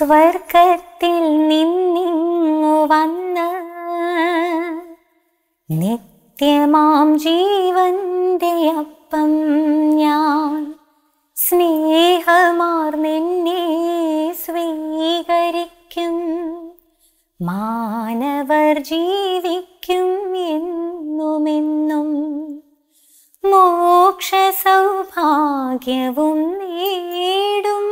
സ്വർഗത്തിൽ നിന്നിങ്ങു വന്ന് നിത്യമാം ജീവന്റെ അപ്പം ഞാൻ സ്നേഹമാർന്നെന്നെ സ്വീകരിക്കും മാനവർ ജീവിക്കും എന്നുമെന്നും മോക്ഷ സൗഭാഗ്യവും നേടും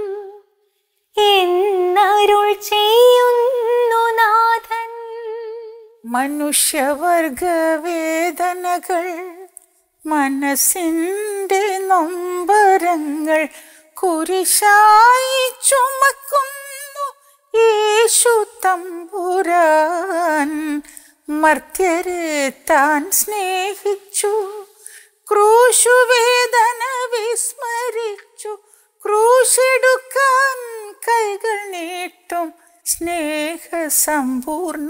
എന്നരുൾ ചെയ്യുന്നു നാഥൻ മനുഷ്യവർഗ വേദനകൾ മനസ്സിൻ്റെ നൊമ്പരങ്ങൾ കുരിശായി ചുമക്കുന്നു യേശു തമ്പുരാൻ മർത്യരെ താൻ സ്നേഹിച്ചു ക്രൂശുവേദന വിസ്മരിച്ചു ക്രൂശെടുക്കാൻ കൈകൾ നീട്ടും സ്നേഹസമ്പൂർണ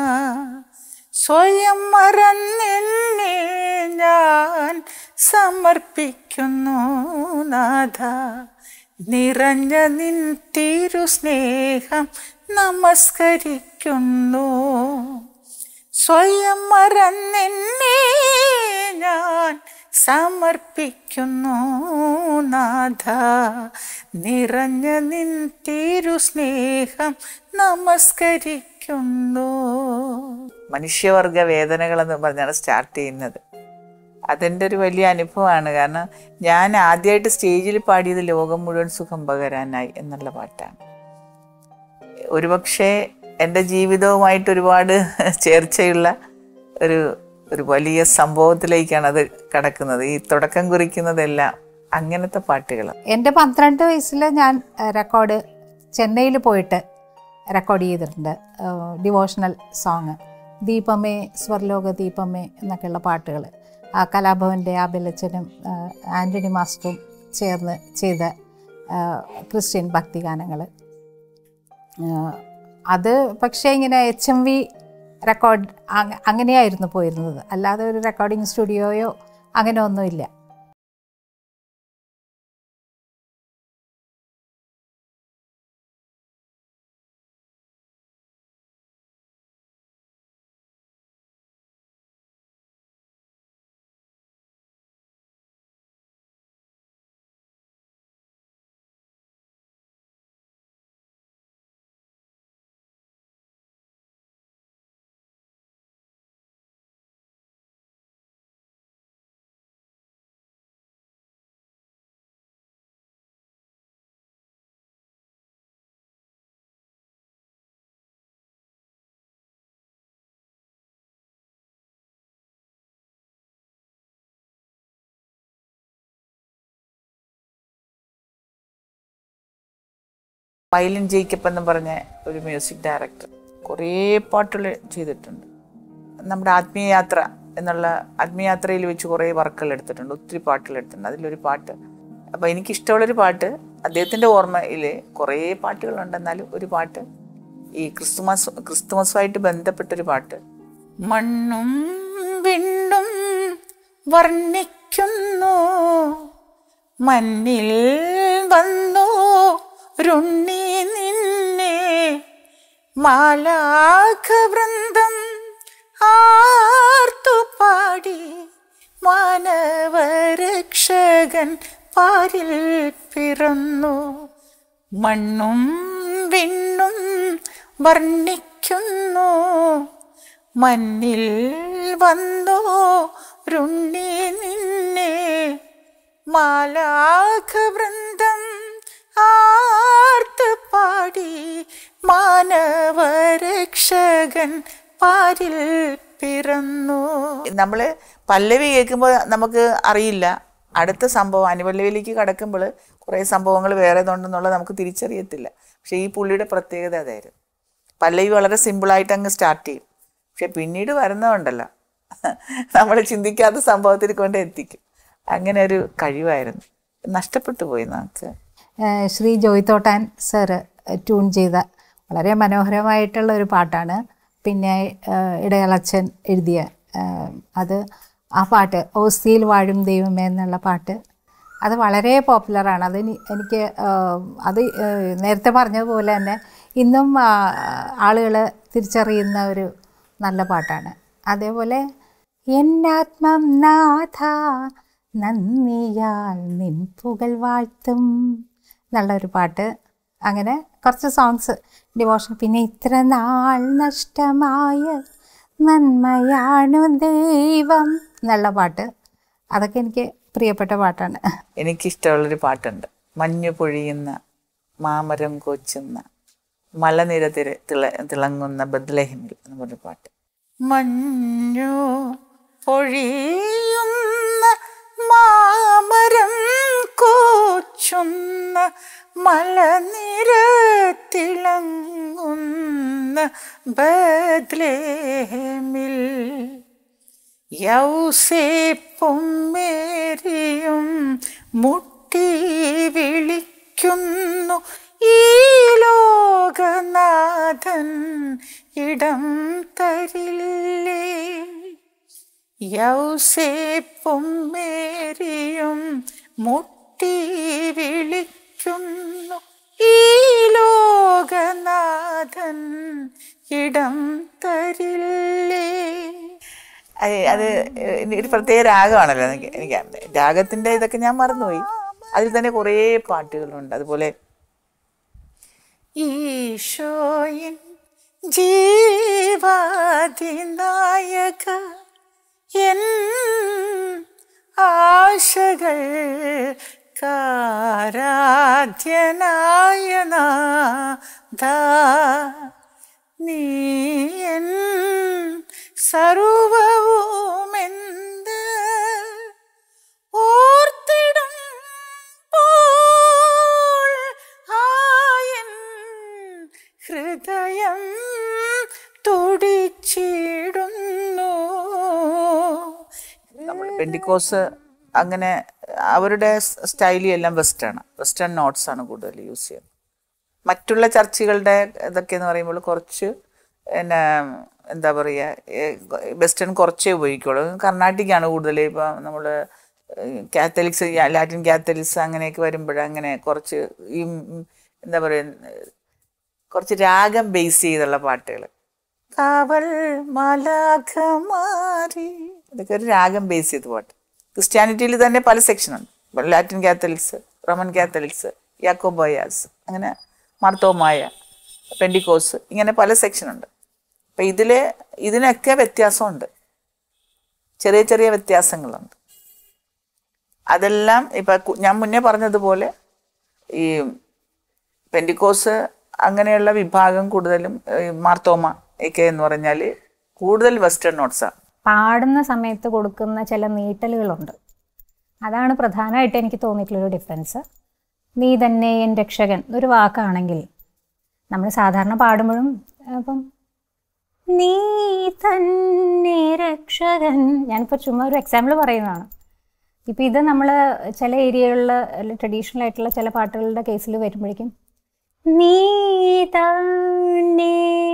സ്വയം മറന്നെന്നെ ഞാൻ സമർപ്പിക്കുന്നു നാഥ നിറഞ്ഞ നിൻ തിരു സ്നേഹം നമസ്കരിക്കുന്നു സ്വയം മറന്നെന്നെ ഞാൻ സമർപ്പിക്കുന്നു നാഥ നിറഞ്ഞ നിൻ തിരു സ്നേഹം നമസ്കരിക്കുന്നു മനുഷ്യവർഗ വേദനകൾ എന്ന് പറഞ്ഞാണ് സ്റ്റാർട്ട് ചെയ്യുന്നത് അതെൻ്റെ ഒരു വലിയ അനുഭവമാണ് കാരണം ഞാൻ ആദ്യമായിട്ട് സ്റ്റേജിൽ പാടിയത് ലോകം മുഴുവൻ സുഖം പകരാനായി എന്നുള്ള പാട്ടാണ് ഒരുപക്ഷെ എൻ്റെ ജീവിതവുമായിട്ട് ഒരുപാട് ചേർച്ചയുള്ള ഒരു ഒരു വലിയ സംഭവത്തിലേക്കാണ് അത് കടക്കുന്നത് ഈ തുടക്കം കുറിക്കുന്നതെല്ലാം അങ്ങനത്തെ പാട്ടുകൾ എൻ്റെ പന്ത്രണ്ട് വയസ്സിൽ ഞാൻ റെക്കോർഡ് ചെന്നൈയിൽ പോയിട്ട് റെക്കോർഡ് ചെയ്തിട്ടുണ്ട് ഡിവോഷണൽ സോങ് ദീപമേ സ്വർലോക ദീപമേ എന്നൊക്കെയുള്ള പാട്ടുകൾ ആ കലാഭവൻ്റെ ആബിലച്ചനും ആൻ്റണി മാസ്റ്ററും ചേർന്ന് ചെയ്ത ആ, ക്രിസ്ത്യൻ ഭക്തിഗാനങ്ങൾ അത് പക്ഷേ ഇങ്ങനെ എച്ച് എം വി റെക്കോർഡ് അങ്ങനെയായിരുന്നു പോയിരുന്നത് അല്ലാതെ ഒരു റെക്കോർഡിംഗ് സ്റ്റുഡിയോയോ അങ്ങനെ ഒന്നുമില്ല വയലിൻ ജേക്കപ്പ് എന്ന് പറഞ്ഞ ഒരു മ്യൂസിക് ഡയറക്ടർ കുറേ പാട്ടുകൾ ചെയ്തിട്ടുണ്ട് നമ്മുടെ ആത്മീയയാത്ര എന്നുള്ള ആത്മീയയാത്രയിൽ വെച്ച് കുറേ വർക്കുകൾ എടുത്തിട്ടുണ്ട് ഒത്തിരി പാട്ടുകൾ എടുത്തിട്ടുണ്ട് അതിലൊരു പാട്ട് അപ്പോൾ എനിക്കിഷ്ടമുള്ളൊരു പാട്ട് അദ്ദേഹത്തിൻ്റെ ഓർമ്മയിൽ കുറേ പാട്ടുകളുണ്ടെന്നാലും ഒരു പാട്ട് ഈ ക്രിസ്തുമസ് ക്രിസ്തുമസുമായിട്ട് ബന്ധപ്പെട്ടൊരു പാട്ട് മണ്ണും വിണ്ണും വർണ്ണിക്കുന്നു മണ്ണിൽ വന്നു രുണ്ണി നിന്നെ മാലാഖവൃന്ദം ആർത്തുപാടി മാനവരക്ഷകൻ പാരിൽ പിറന്നു മണ്ണും വിണ്ണും വർണ്ണിക്കുന്നു മണ്ണിൽ വന്നു രുണ്ണി നിന്നെ മാലാഖവൃന്ദം ആർത്ത് പാടി മാനവരക്ഷകൻ പാരിൽ പിറന്നു നമ്മൾ പല്ലവി കേൾക്കുമ്പോൾ നമുക്ക് അറിയില്ല അടുത്ത സംഭവം അനുപല്ലവിയിലേക്ക് കടക്കുമ്പോൾ കുറേ സംഭവങ്ങൾ വേറെ ഉണ്ടെന്നുള്ളത് നമുക്ക് തിരിച്ചറിയത്തില്ല പക്ഷേ ഈ പുള്ളിയുടെ പ്രത്യേകത അതായിരുന്നു പല്ലവി വളരെ സിമ്പിളായിട്ട് അങ്ങ് സ്റ്റാർട്ട് ചെയ്യും പക്ഷെ പിന്നീട് വരുന്നതുണ്ടല്ലോ നമ്മൾ ചിന്തിക്കാത്ത സംഭവത്തിൽ കൊണ്ട് എത്തിക്കും അങ്ങനെ ഒരു കഴിവായിരുന്നു നഷ്ടപ്പെട്ടു പോയി നമുക്ക് ഏഹ് ശ്രീ ജോയ് തോട്ടാൻ സാറ് ട്യൂൺ ചെയ്ത വളരെ മനോഹരമായിട്ടുള്ള ഒരു പാട്ടാണ് പിന്നെ ഏഹ് ഇടയളച്ചൻ എഴുതിയ ഏഹ് അത് ആ പാട്ട് ഓസ്തിയിൽ വാഴും ദൈവമേ എന്നുള്ള പാട്ട് അത് വളരെ പോപ്പുലറാണ് അത് ഇനി- എനിക്ക് ആ, അത് ആ, നേരത്തെ പറഞ്ഞതുപോലെ തന്നെ ഇന്നും ആളുകൾ തിരിച്ചറിയുന്ന ഒരു നല്ല പാട്ടാണ് അതേപോലെ എന്നാത്മം നാഥ നന്ദിയാൽ നിൻ പുകൾ വാഴ്ത്തും എന്നുള്ളൊരു പാട്ട് അങ്ങനെ കുറച്ച് സോങ്സ് ഡിവോഷൻ പിന്നെ ഇത്ര നാൾ നഷ്ടമായ നന്മയാണു ദൈവം എന്നുള്ള പാട്ട് അതൊക്കെ എനിക്ക് പ്രിയപ്പെട്ട പാട്ടാണ് എനിക്കിഷ്ടമുള്ളൊരു പാട്ടുണ്ട് മഞ്ഞു പൊഴിയുന്ന മാമരം കൊച്ചുന്ന മലനിര തിര തിള തിളങ്ങുന്ന ബദ്ലഹിമിൽ എന്ന് പറഞ്ഞ പാട്ട് മഞ്ഞു പൊഴിയുന്ന മാമരം കോച്ചുന്ന മലനിര തിളങ്ങുന്ന ബദ്ലേമിൽ യൗസേപ്പും മേരിയും മുട്ടി വിളിക്കുന്നു ഈ ലോകനാഥൻ ഇടം തരില്ലേ യൗസേപ്പും മേരിയും മുട്ടി വിളിക്കുന്നു ഈ ലോകനാഥൻ ഇടം തരില്ലേ അത് അത് ഒരു പ്രത്യേക രാഗമാണല്ലോ എനിക്ക് എനിക്ക് രാഗത്തിൻ്റെ ഇതൊക്കെ ഞാൻ മറന്നുപോയി അതിൽ തന്നെ കുറേ പാട്ടുകളുണ്ട് അതുപോലെ ഈശോയിൻ ജീവാതിനായക എൻ ആശകൾ കാരാധ്യനായ നാഥാ നീ എൻ സർവവുമെന്ത് ഓർത്തിടും ആയൻ ഹൃദയം തുടിച്ചിടുന്നു നമ്മൾ പെൻഡിക്കോസ് അങ്ങനെ അവരുടെ സ്റ്റൈലി എല്ലാം വെസ്റ്റേൺ വെസ്റ്റേൺ നോട്ട്സ് ആണ് കൂടുതൽ യൂസ് ചെയ്യുന്നത് മറ്റുള്ള ചർച്ചുകളുടെ ഇതൊക്കെ എന്ന് പറയുമ്പോൾ കുറച്ച് പിന്നെ എന്താ പറയുക വെസ്റ്റേൺ കുറച്ചേ ഉപയോഗിക്കുള്ളൂ കർണാട്ടിക്കാണ് കൂടുതൽ ഇപ്പോൾ നമ്മൾ കാത്തലിക്സ് ലാറ്റിൻ കാത്തലിക്സ് അങ്ങനെയൊക്കെ വരുമ്പോൾ അങ്ങനെ കുറച്ച് ഈ ഉം, എന്താ പറയുക കുറച്ച് രാഗം ബേസ് ചെയ്തുള്ള പാട്ടുകൾ കാവൽ മലാഖമാരി ഇതൊക്കെ ഒരു രാഗം ബേസ് ചെയ്ത പാട്ട് ക്രിസ്ത്യാനിറ്റിയിൽ തന്നെ പല സെക്ഷനുണ്ട് ലാറ്റിൻ കാത്തലിക്സ് റോമൻ കാത്തലിക്സ് യാക്കോബോയാസ് അങ്ങനെ മാർത്തോമായ പെൻഡിക്കോസ് ഇങ്ങനെ പല സെക്ഷനുണ്ട് അപ്പം ഇതിൽ ഇതിനൊക്കെ വ്യത്യാസമുണ്ട് ചെറിയ ചെറിയ വ്യത്യാസങ്ങളുണ്ട് അതെല്ലാം ഇപ്പം ഞാൻ മുന്നേ പറഞ്ഞതുപോലെ ഈ പെൻഡിക്കോസ് അങ്ങനെയുള്ള വിഭാഗം കൂടുതലും ഈ മാർത്തോമ ഒക്കെ എന്ന് പറഞ്ഞാൽ കൂടുതൽ വെസ്റ്റേൺ നോട്ട്സാണ് പാടുന്ന സമയത്ത് കൊടുക്കുന്ന ചില നീട്ടലുകളുണ്ട് അതാണ് പ്രധാനമായിട്ട് എനിക്ക് തോന്നിയിട്ടുള്ളൊരു ഡിഫറൻസ് നീ തന്നെ എൻ രക്ഷകൻ ഒരു വാക്കാണെങ്കിൽ നമ്മൾ സാധാരണ പാടുമ്പോഴും ഇപ്പം നീ തന്നെ രക്ഷകൻ ഞാനിപ്പോൾ ചുമ്മാ ഒരു എക്സാമ്പിൾ പറയുന്നതാണ് ഇപ്പം ഇത് നമ്മൾ ചില ഏരിയകളിൽ ട്രഡീഷണൽ ആയിട്ടുള്ള ചില പാട്ടുകളുടെ കേസിൽ വരുമ്പോഴേക്കും നീ തന്നെ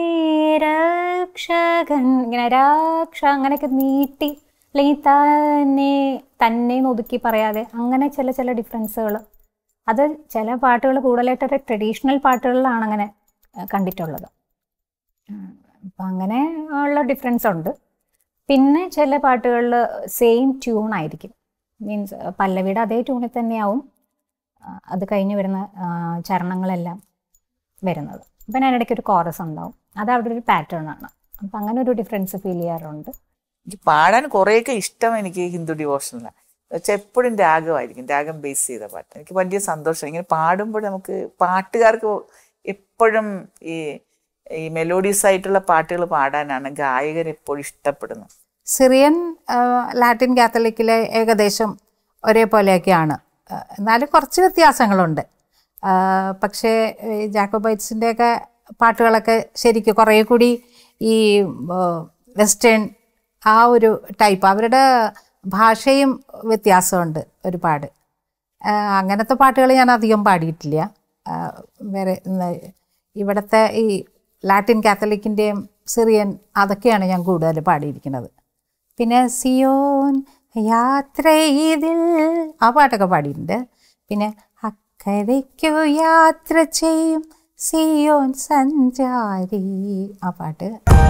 രക്ഷകൻ ഇങ്ങനെ രാക്ഷ അങ്ങനെയൊക്കെ നീട്ടി അല്ലെങ്കിൽ തന്നെ തന്നെ എന്ന് ഒതുക്കി പറയാതെ അങ്ങനെ ചില ചില ഡിഫറൻസുകൾ അത് ചില പാട്ടുകൾ കൂടുതലായിട്ട് ട്രഡീഷണൽ പാട്ടുകളിലാണ് അങ്ങനെ ആ, കണ്ടിട്ടുള്ളത് അപ്പം അങ്ങനെ ഉള്ള ഡിഫറൻസ് ഉണ്ട് പിന്നെ ചില പാട്ടുകളിൽ സെയിം ട്യൂൺ ആയിരിക്കും മീൻസ് പല്ലവിയുടെ അതേ ട്യൂണിൽ തന്നെയാവും ആ, അത് കഴിഞ്ഞ് വരുന്ന ആ, ചരണങ്ങളെല്ലാം വരുന്നത് അപ്പം അതിനിടയ്ക്ക് ഒരു കോറസ് ഉണ്ടാവും അത് അവിടെ ഒരു പാറ്റേൺ ആണ് അപ്പം അങ്ങനെ ഒരു ഡിഫറൻസ് ഫീൽ ചെയ്യാറുണ്ട് എനിക്ക് പാടാൻ കുറേയൊക്കെ ഇഷ്ടം എനിക്ക് ഹിന്ദു ഡിവോഷനിലാണ് വെച്ചാൽ എപ്പോഴും രാഗമായിരിക്കും രാഗം ബേസ് ചെയ്ത പാട്ട് എനിക്ക് വലിയ സന്തോഷം ഇങ്ങനെ പാടുമ്പോൾ നമുക്ക് പാട്ടുകാർക്ക് എപ്പോഴും ഈ ഈ മെലോഡിയസ് ആയിട്ടുള്ള പാട്ടുകൾ പാടാനാണ് ഗായകർ എപ്പോഴും ഇഷ്ടപ്പെടുന്നത് സിറിയൻ ആ, ലാറ്റിൻ കാത്തലിക്കിലെ ഏകദേശം ഒരേപോലെയൊക്കെയാണ് ആ, എന്നാലും കുറച്ച് വ്യത്യാസങ്ങളുണ്ട് ആ, പക്ഷേ ഈ ജാക്കോബൈറ്റ്സിൻ്റെയൊക്കെ പാട്ടുകളൊക്കെ ശരിക്കും കുറേ കൂടി ഈ ആ, വെസ്റ്റേൺ ആ ഒരു ടൈപ്പ് അവരുടെ ഭാഷയും വ്യത്യാസമുണ്ട് ഒരുപാട് ആ, അങ്ങനത്തെ പാട്ടുകൾ ഞാൻ അധികം പാടിയിട്ടില്ല ആ, വേറെ ഇന്ന് ഇവിടുത്തെ ഈ ലാറ്റിൻ കാത്തലിക്കിൻ്റെയും സിറിയൻ അതൊക്കെയാണ് ഞാൻ കൂടുതൽ പാടിയിരിക്കുന്നത് പിന്നെ സിയോൻ യാത്ര ഇതിൽ ആ പാട്ടൊക്കെ പാടിയിട്ടുണ്ട് പിന്നെ അക്കരയ്ക്കു യാത്ര ചെയ്യും സിയോൻ സഞ്ചാരി ആ പാട്ട്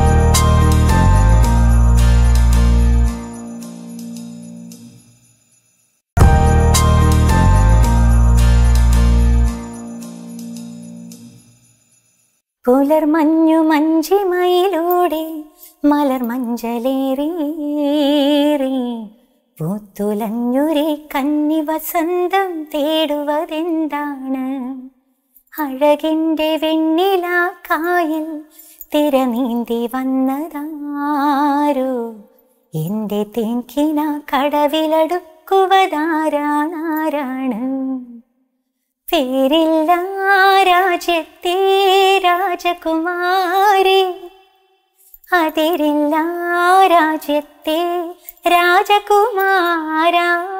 പുലർമഞ്ഞു മഞ്ചിമയിലൂടെ മലർ മഞ്ചലേറി പൂത്തുലഞ്ഞുരെ കന്നി വസന്തം തേടുവതെന്താണ് അഴകിൻ്റെ വെണ്ണില കായൽ തിരനീന്തി വന്നതാരോ എൻ്റെ തേക്കിന കടവിലടുക്കുവതാരാണാരാണ് പേരില്ല രാജ്യത്തെ രാജകുമാരി അതിരില്ല രാജ്യത്തെ രാജകുമാര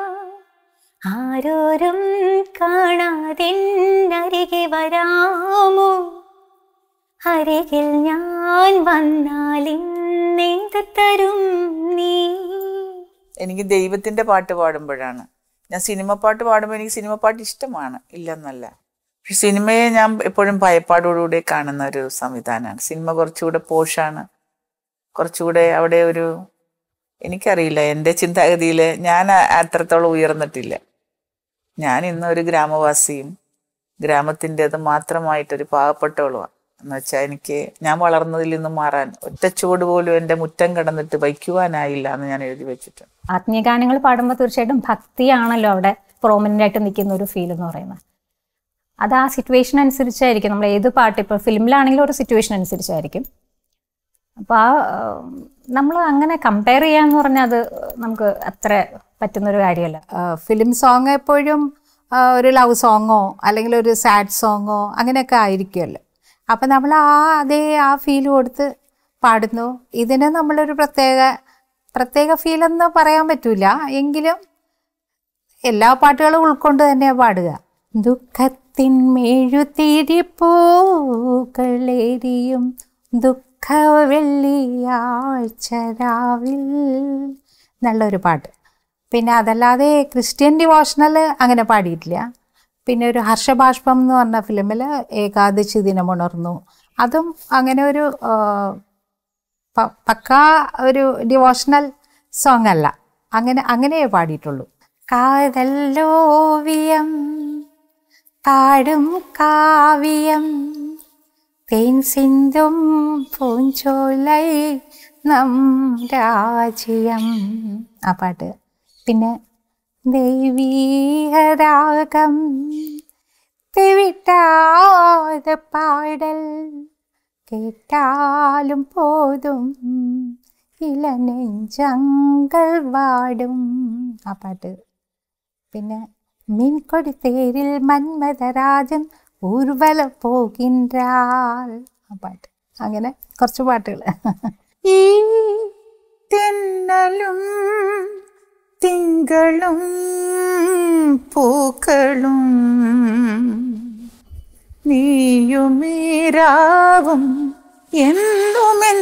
ആരോരും കാണാതിന്നരികെ വരാമോ അരികിൽ ഞാൻ വന്നാൽ ഇന്നെന്ത് തരും നീ എനിക്ക് ദൈവത്തിൻ്റെ പാട്ട് പാടുമ്പോഴാണ് ഞാൻ സിനിമ പാട്ട് പാടുമ്പോൾ എനിക്ക് സിനിമ പാട്ട് ഇഷ്ടമാണ് ഇല്ലെന്നല്ല പക്ഷെ സിനിമയെ ഞാൻ എപ്പോഴും ഭയപ്പാടോടുകൂടി കാണുന്ന ഒരു സംവിധാനമാണ് സിനിമ കുറച്ചുകൂടെ പോഷാണ് കുറച്ചുകൂടെ അവിടെ ഒരു എനിക്കറിയില്ല എൻ്റെ ചിന്താഗതിയിൽ ഞാൻ ആ- അത്രത്തോളം ഉയർന്നിട്ടില്ല ഞാൻ ഇന്ന് ഒരു ഗ്രാമവാസിയും ഗ്രാമത്തിൻ്റെത് മാത്രമായിട്ടൊരു പാവപ്പെട്ടവളുമാണ് എന്ന് വെച്ചാൽ എനിക്ക് ഞാൻ വളർന്നതിൽ നിന്ന് മാറാൻ ഒറ്റച്ചുവട് പോലും എൻ്റെ മുറ്റം കിടന്നിട്ട് വയ്ക്കുവാനായില്ല എന്ന് ഞാൻ എഴുതി വെച്ചിട്ടുണ്ട് ആത്മീയ ഗാനങ്ങൾ പാടുമ്പോൾ തീർച്ചയായിട്ടും ഭക്തിയാണല്ലോ അവിടെ പ്രോമിനൻ്റ് ആയിട്ട് നിൽക്കുന്ന ഒരു ഫീൽ എന്ന് പറയുന്നത് അത് ആ സിറ്റുവേഷൻ അനുസരിച്ചായിരിക്കും നമ്മൾ ഏത് പാട്ട് ഇപ്പോൾ ഫിലിമിലാണെങ്കിലും ഒരു സിറ്റുവേഷൻ അനുസരിച്ചായിരിക്കും അപ്പോൾ ആ നമ്മൾ അങ്ങനെ കമ്പയർ ചെയ്യാന്ന് പറഞ്ഞാൽ അത് നമുക്ക് അത്ര പറ്റുന്നൊരു കാര്യമല്ല ഫിലിം സോങ് എപ്പോഴും ആ, ഒരു ലവ് സോങ്ങോ അല്ലെങ്കിൽ ഒരു സാഡ് സോങ്ങോ അങ്ങനെയൊക്കെ ആയിരിക്കുമല്ലോ അപ്പം നമ്മൾ ആ അതേ ആ ഫീൽ കൊടുത്ത് പാടുന്നു ഇതിന് നമ്മളൊരു പ്രത്യേക പ്രത്യേക ഫീലെന്ന് പറയാൻ പറ്റൂല എങ്കിലും എല്ലാ പാട്ടുകളും ഉൾക്കൊണ്ട് തന്നെയാണ് പാടുക ദുഃഖത്തിൻ മെഴുതിരിപ്പൂക്കളേരിയും ദുഃഖ വെള്ളിയാഴ്ച രാവിൽ എന്നുള്ളൊരു പാട്ട് പിന്നെ അതല്ലാതെ ക്രിസ്ത്യൻ ഡിവോഷണൽ അങ്ങനെ പാടിയിട്ടില്ല പിന്നെ ഒരു ഹർഷബാഷ്പം എന്ന് പറഞ്ഞ ഫിലിമിൽ ഏകാദശി ദിനമുണർന്നു അതും അങ്ങനെ ഒരു ആ, പ- പക്കാ ഒരു ഡിവോഷണൽ സോങ് അല്ല അങ്ങനെ അങ്ങനെയേ പാടിയിട്ടുള്ളൂ കാതല്ലോവിയം പാടും കാവ്യം തേൻ സിന്ധും പൂഞ്ചോലൈ നം രാജ്യം ആ പാട്ട് പിന്നെ ദൈവീഹരാഗം തെവിട്ടാതെ പാടൽ കേട്ടാലും പോതും ഇളനെഞ്ചങ്ങൾ വാടും ആ പാട്ട് പിന്നെ മീൻകൊടി തേരിൽ മന്മഥരാജൻ ഊർവല പോകിൻറാൾ ആ പാട്ട് അങ്ങനെ കുറച്ച് പാട്ടുകൾ ഈ തെന്നലും തിങ്കളും പൂക്കളും നീയുമീരാവും എന്നുമെൻ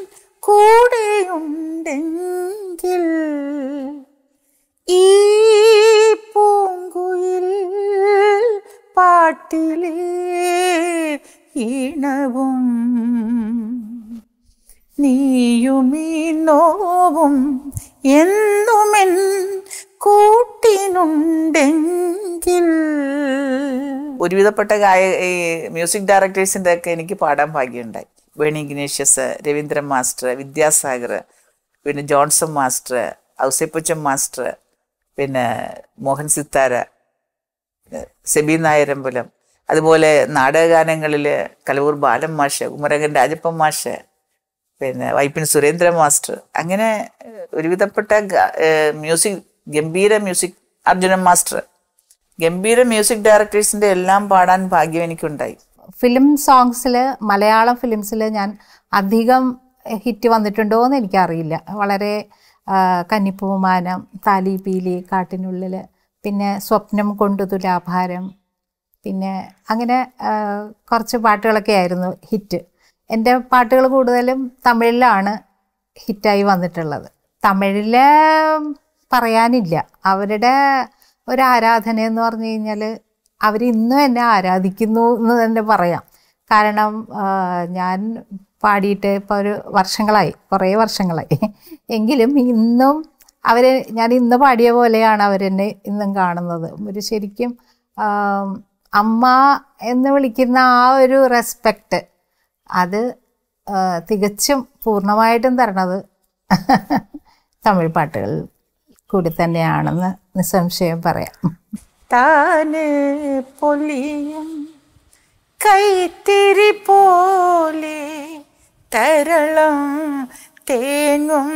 കൂടെയുണ്ടെങ്കിൽ ഈ പൂങ്കുയിൽ പാട്ടിലേ ഈണവും നീയുമീ നോവും എന്നുമെൻ കൂട്ടിനുണ്ടെങ്കിൽ ഒരുവിധപ്പെട്ട ഗായ ഈ മ്യൂസിക് ഡയറക്ടേഴ്സിൻ്റെ ഒക്കെ എനിക്ക് പാടാൻ ഭാഗ്യമുണ്ടായി വേണി ഇഗ്നേഷ്യസ് രവീന്ദ്രൻ മാസ്റ്റർ വിദ്യാസാഗർ പിന്നെ ജോൺസൺ മാസ്റ്റർ ഔസേപ്പച്ചൻ മാസ്റ്റർ പിന്നെ മോഹൻ സിത്താര സെബി നായരമ്പലം അതുപോലെ നാടകഗാനങ്ങളിൽ കലവൂർ ബാലൻ മാഷ് കുമരകൻ രാജപ്പൻ മാഷ് പിന്നെ വൈപ്പിൻ സുരേന്ദ്ര മാസ്റ്റർ അങ്ങനെ ഏഹ്, ഒരുവിധപ്പെട്ട ഗ- ഏഹ്, മ്യൂസിക് ഗംഭീര മ്യൂസിക് അർജുനൻ മാസ്റ്റർ ഗംഭീര മ്യൂസിക് ഡയറക്ടേഴ്സിൻ്റെ എല്ലാം പാടാൻ ഭാഗ്യം എനിക്കുണ്ടായി ഫിലിം സോങ്സിൽ മലയാളം ഫിലിംസിൽ ഞാൻ അധികം ഹിറ്റ് വന്നിട്ടുണ്ടോ എന്ന് എനിക്കറിയില്ല വളരെ ആ, കന്നിപ്പൂമാനം താലി പീലി കാട്ടിനുള്ളിൽ പിന്നെ സ്വപ്നം കൊണ്ടു തുലാഭാരം പിന്നെ അങ്ങനെ ആ, കുറച്ച് പാട്ടുകളൊക്കെ ആയിരുന്നു ഹിറ്റ് എൻ്റെ പാട്ടുകൾ കൂടുതലും തമിഴിലാണ് ഹിറ്റായി വന്നിട്ടുള്ളത് തമിഴിലെ പറയാനില്ല അവരുടെ ഒരു ആരാധന എന്ന് പറഞ്ഞു കഴിഞ്ഞാൽ അവർ ഇന്നും എന്നെ ആരാധിക്കുന്നു എന്ന് തന്നെ പറയാം കാരണം ആ, ഞാൻ പാടിയിട്ട് ഇപ്പോൾ ഒരു വർഷങ്ങളായി കുറേ വർഷങ്ങളായി എങ്കിലും ഇന്നും അവർ ഞാൻ ഇന്ന് പാടിയ പോലെയാണ് അവരെന്നെ ഇന്നും കാണുന്നത് ഒരു ശരിക്കും ആം, അമ്മ എന്ന് വിളിക്കുന്ന ആ ഒരു റെസ്പെക്റ്റ് അത് ആ, തികച്ചും പൂർണ്ണമായിട്ടും തരണത് തമിഴ് പാട്ടുകൾ കൂടി തന്നെയാണെന്ന് നിസ്സംശയം പറയാം താന് പൊലിയും കൈത്തിരി പോലെ തരളം തേങ്ങും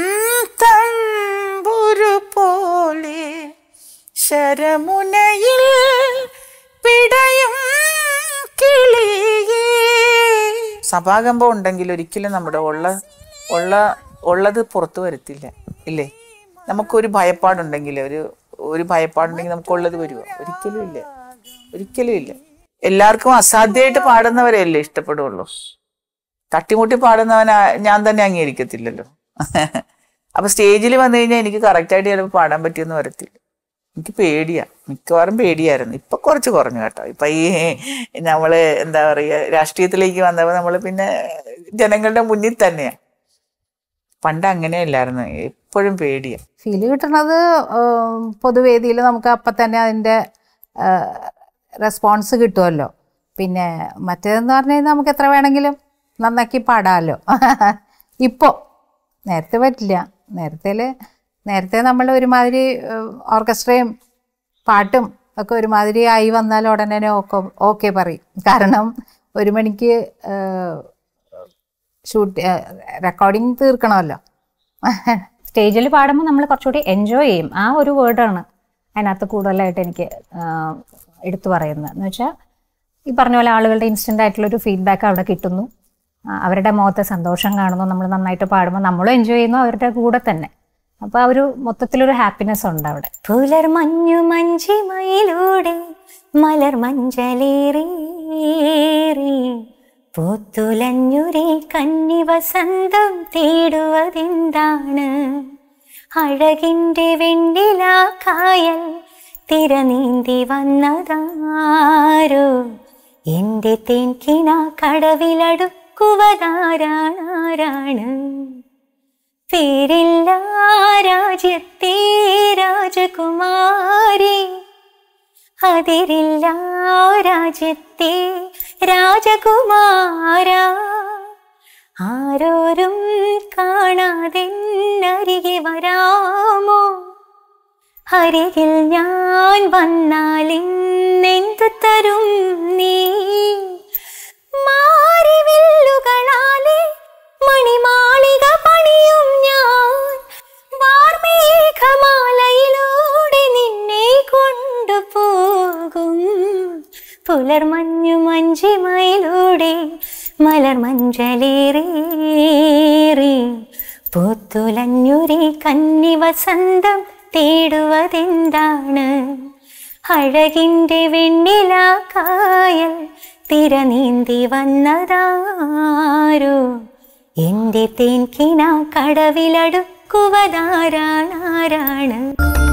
തമ്പുരു പോലെ ശരമുനയിൽ പിടയും കിളിയേ സഭാകമ്പം ഉണ്ടെങ്കിൽ ഒരിക്കലും നമ്മുടെ ഉള്ള ഉള്ള ഉള്ളത് പുറത്തു വരത്തില്ല ഇല്ലേ നമുക്കൊരു ഭയപ്പാടുണ്ടെങ്കിൽ ഒരു ഒരു ഭയപ്പാടുണ്ടെങ്കിൽ നമുക്കുള്ളത് വരുമോ ഒരിക്കലും ഇല്ല ഒരിക്കലും ഇല്ല എല്ലാവർക്കും അസാധ്യമായിട്ട് പാടുന്നവരെയല്ലേ ഇഷ്ടപ്പെടുള്ളൂ തട്ടിമുട്ടി പാടുന്നവൻ ഞാൻ തന്നെ അംഗീകരിക്കത്തില്ലല്ലോ അപ്പൊ സ്റ്റേജിൽ വന്നു കഴിഞ്ഞാൽ എനിക്ക് കറക്റ്റായിട്ട് ചിലപ്പോൾ പാടാൻ പറ്റിയെന്ന് വരത്തില്ല എനിക്ക് പേടിയാ മിക്കവാറും പേടിയായിരുന്നു ഇപ്പൊ കുറച്ച് കുറഞ്ഞു കേട്ടോ ഇപ്പൊ ഈ നമ്മള് എന്താ പറയുക രാഷ്ട്രീയത്തിലേക്ക് വന്നപ്പോൾ നമ്മൾ പിന്നെ ജനങ്ങളുടെ മുന്നിൽ തന്നെയാ പണ്ട് അങ്ങനെയല്ലായിരുന്നു എപ്പോഴും പേടിയാ ഫീല് കിട്ടുന്നത് ഉം, പൊതുവേദിയിൽ നമുക്ക് അപ്പം തന്നെ അതിൻ്റെ റെസ്പോൺസ് കിട്ടുമല്ലോ പിന്നെ മറ്റേതെന്ന് പറഞ്ഞു കഴിഞ്ഞാൽ നമുക്ക് എത്ര വേണമെങ്കിലും നന്നാക്കി പാടാമല്ലോ ഇപ്പോൾ നേരത്തെ പറ്റില്ല നേരത്തെ നേരത്തെ നമ്മൾ ഒരുമാതിരി ഏഹ്, ഓർക്കസ്ട്രയും പാട്ടും ഒക്കെ ഒരുമാതിരി ആയി വന്നാൽ ഉടനെ ഓക്കെ ഓക്കെ പറയും കാരണം ഒരു മണിക്ക് ഷൂട്ട് റെക്കോർഡിങ് തീർക്കണമല്ലോ സ്റ്റേജിൽ പാടുമ്പോൾ നമ്മൾ കുറച്ചുകൂടി എൻജോയ് ചെയ്യും ആ ഒരു വേർഡാണ് അതിനകത്ത് കൂടുതലായിട്ട് എനിക്ക് ആ, എടുത്തു പറയുന്നത് എന്ന് വെച്ചാൽ ഈ പറഞ്ഞ പോലെ ആളുകളുടെ ഇൻസ്റ്റൻ്റ് ആയിട്ടുള്ളൊരു ഫീഡ്ബാക്ക് അവിടെ കിട്ടുന്നു ആ, അവരുടെ മുഖത്തെ സന്തോഷം കാണുന്നു നമ്മൾ നന്നായിട്ട് പാടുമ്പോൾ നമ്മളും എൻജോയ് ചെയ്യുന്നു അവരുടെ കൂടെ തന്നെ അപ്പോൾ ആ ഒരു മൊത്തത്തിലൊരു ഹാപ്പിനെസ് ഉണ്ട് അവിടെ പുലർ മഞ്ഞു മഞ്ചിമയിലൂടെ മലർ മഞ്ചലേറി പൂത്തുലഞ്ഞുരി കന്നി വസന്തം തേടുവതെന്താണ് അഴകിൻ്റെ വെണ്ണില കായൽ തിരനീന്തി വന്നതാരോ എൻ്റെ തേൻകിന കടവിലടുക്കുവതാരാണാരാണ് പേരില്ല രാജ്യത്തെ രാജകുമാരി അതിരില്ല രാജ്യത്തെ രാജകുമാര ആരോരും കാണാതെന്നരികെ വരാമോ അരികിൽ ഞാൻ വന്നാലിന്നെന്തു തരും നീ മാറിവില്ലുകളാലെ മണിമാളിക പണിയും ഞാൻ വാർമേഘമാലയിലൂടെ നിന്നെ കൊണ്ടുപോകും പുലർമഞ്ഞു മഞ്ചിമയിലൂടെ മലർ മഞ്ചലേറി പൂത്തുലഞ്ഞുരി കന്നി വസന്തം തേടുവതെന്താണ് അഴകിൻ്റെ വെണ്ണില കായൽ തിരനീന്തി വന്നതാരോ എൻ്റെ തേൻകിന കടവിലടുക്കുവതാരാണാരാണ്